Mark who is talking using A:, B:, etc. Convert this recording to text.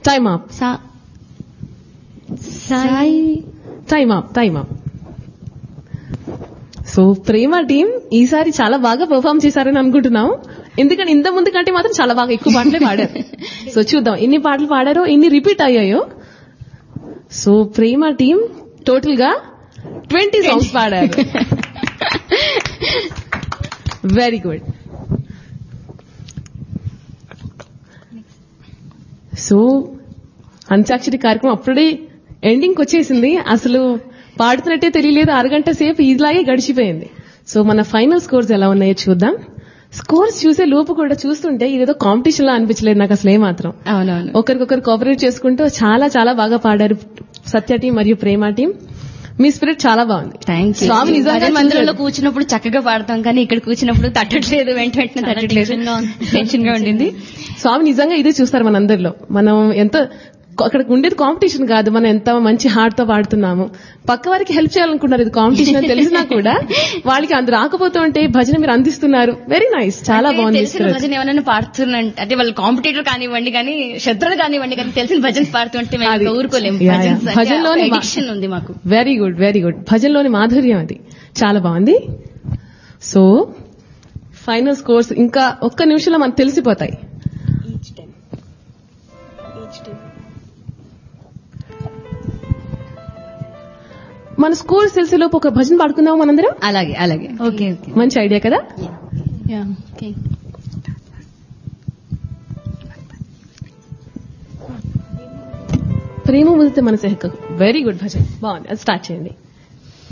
A: Time up
B: సా Sai
A: time up time up so Prema team ఈసారి చాలా బాగా పర్ఫామ్ చేశారని అనుకుంటున్నాం ఎందుకంటే ఇంత ముందు కంటే మాత్రం చాలా బాగా ఎక్కువ పాటలే పాడారు సో చూద్దాం ఎన్ని పాటలు పాడారో ఎన్ని రిపీట్ అయ్యాయో సో ప్రేమ టీం టోటల్ గా ట్వంటీ సాంగ్స్ పాడారు వెరీ గుడ్ సో అంత్యాక్షరి కార్యక్రమం అప్పుడే ఎండింగ్ వచ్చేసింది అసలు పాడుతున్నట్టే తెలియలేదు అరగంట సేపు ఇలాగే గడిచిపోయింది సో మన ఫైనల్ స్కోర్స్ ఎలా ఉన్నాయో చూద్దాం స్కోర్స్ చూసే లోపు కూడా చూస్తుంటే ఇదేదో కాంపిటీషన్ లా అనిపించలేదు నాకు అసలు ఏమాత్రం
B: అవునవును
A: ఒకరికొకరు కోఆపరేట్ చేసుకుంటూ చాలా చాలా బాగా పాడారు సత్య టీం మరియు ప్రేమ టీం మీ స్పిరిట్ చాలా బాగుంది
B: థ్యాంక్ యూ
A: స్వామి నిజంగా
B: మందిరంలో కూర్చున్నప్పుడు చక్కగా పాడతాం కానీ ఇక్కడ కూర్చున్నప్పుడు తట్టట్లేదు వెంట వెంటనే తట్టట్లేదు టెన్షన్ గా ఉండింది
A: స్వామి నిజంగా ఇదే చూస్తారు మనందరిలో మనం ఎంత అక్కడ ఉండేది కాంపిటీషన్ కాదు మనం ఎంత మంచి హార్ట్ తో పాడుతున్నాము పక్క వారికి హెల్ప్ చేయాలనుకుంటారు ఇది కాంపిటీషన్ అని తెలిసినా కూడా వాళ్ళకి అందు రాకపోతూ ఉంటే భజన మీరు అందిస్తున్నారు వెరీ నైస్ చాలా
B: అంటే
A: బాగుంది
B: తెలిసిన భజన ఏమైనా పాడుతున్నంటే అంటే వాళ్ళు కాంపిటేటర్ కానివ్వండి కానీ శత్రులు కానివ్వండి కానీ తెలిసిన భజన పాడుతుంటే మేము
A: అది.
B: ఇంకా ఊరుకోలేము
A: యా, యా. భజనలోని మా-
B: ఎడిక్షన్ ఉంది మాకు
A: వెరీ గుడ్ వెరీ గుడ్ భజనలోని మాధుర్యం అది చాలా బాగుంది సో ఫైనల్ స్కోర్స్ ఇంకా ఒక్క నిమిషంలో మనకు తెలిసిపోతాయి మన స్కూల్ తెలిసేలోపు ఒక భజన పాడుకుందాం మనందరం
B: అలాగే అలాగే ఓకే ఓకే
A: మంచి ఐడియా కదా
B: ఓకే
A: ప్రేమ ముదితే మనసే హక్కు వెరీ గుడ్ భజన్ బాగుంది అది స్టార్ట్ చేయండి